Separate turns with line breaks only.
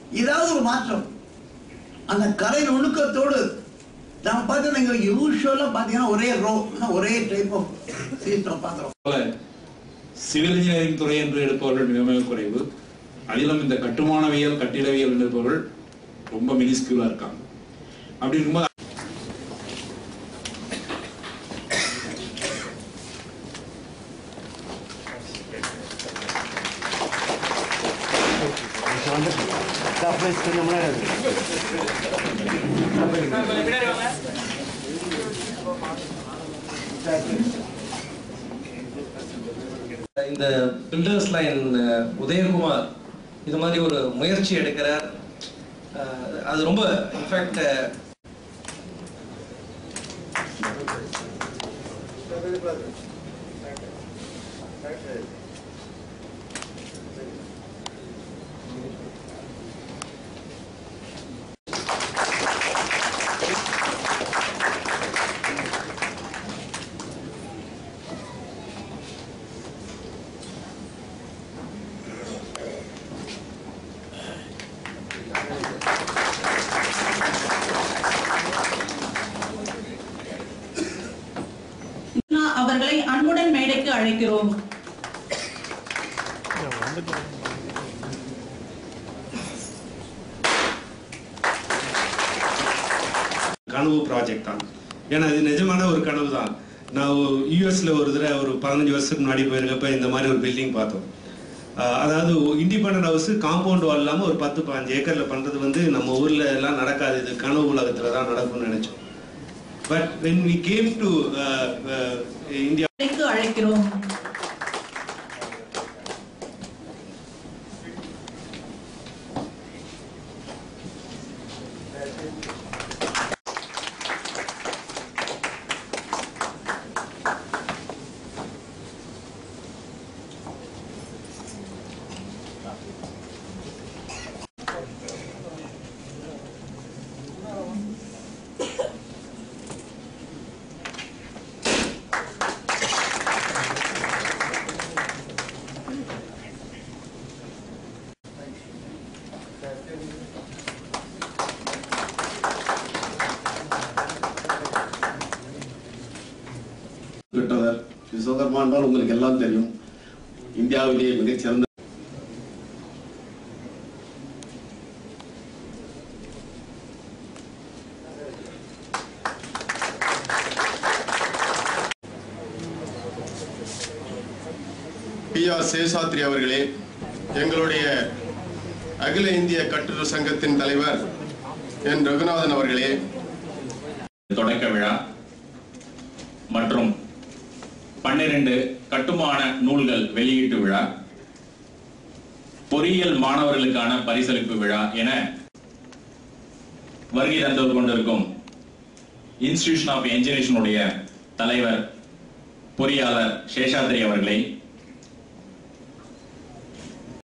ஏதாவது ஒரு மாற்றம் அந்த கலை நுணுக்கத்தோடு நம்ம பார்த்தோம் இங்க யூஸ்வலாக பார்த்தீங்கன்னா ஒரே ரோ ஒரே டைப் ஆஃப் சீஸ்டம் பார்க்குறோம்
போல சிவில் இன்ஜினியரிங் துறை என்று எடுப்பவர்கள் மிக மிக குறைவு அதிலும் இந்த கட்டுமானவியல் கட்டிடவியல் என்று இருப்பவர்கள் ரொம்ப மினிஸ்கியூலா இருக்காங்க அப்படி இருக்கும்போது
சர்ப்ரைஸ் கொஞ்சம் முன்னாடி
இந்த பில்டர்ஸ் லைன் உதயகுமார் இது மாதிரி ஒரு முயற்சி எடுக்கிறார் அஹ், அது ரொம்ப இன்ஃபேக்ட்
அவர்களை அன்புடன் மேடைக்கு அழைக்கிறோம்
கனவு ப்ராஜெக்ட் தான் ஏன்னா இது நிஜமான ஒரு கனவு தான் நான் யூஎஸ்ல ஒரு தடவை ஒரு பதினஞ்சு வருஷத்துக்கு முன்னாடி போயிருக்கப்ப இந்த மாதிரி ஒரு பில்டிங் பார்த்தோம் ஆஹ் அதாவது இண்டிபெண்டன்ட் ஹவுஸ் காம்பவுண்ட் வால் இல்லாமல் ஒரு பத்து பதினஞ்சு ஏக்கர்ல பண்றது வந்து நம்ம ஊர்ல எல்லாம் நடக்காது இது கனவு உலகத்துல தான் நடக்கும்னு நினைச்சோம் but when we came to India
மேடைக்கு அழைக்கிறோம்
பெற்றவர் விஸ்வகர்மா என்றால் உங்களுக்கு எல்லாம் தெரியும் இந்தியாவிலேயே மிகச்சிறந்த பி ஆர் சேஷாத்ரி அவர்களே எங்களுடைய அகில இந்திய கட்டுரை சங்கத்தின் தலைவர் என் ரகுநாதன் அவர்களே
தொடக்க விழா மற்றும் பன்னிரண்டு கட்டுமான நூல்கள் வெளியீட்டு விழா பொறியியல் மாணவர்களுக்கான பரிசளிப்பு விழா என வருகை தந்து கொண்டிருக்கும் இன்ஸ்டிடியூஷன் ஆஃப் என்ஜினியர்ஸினுடைய தலைவர் பொறியாளர் சேஷாத்ரி அவர்களை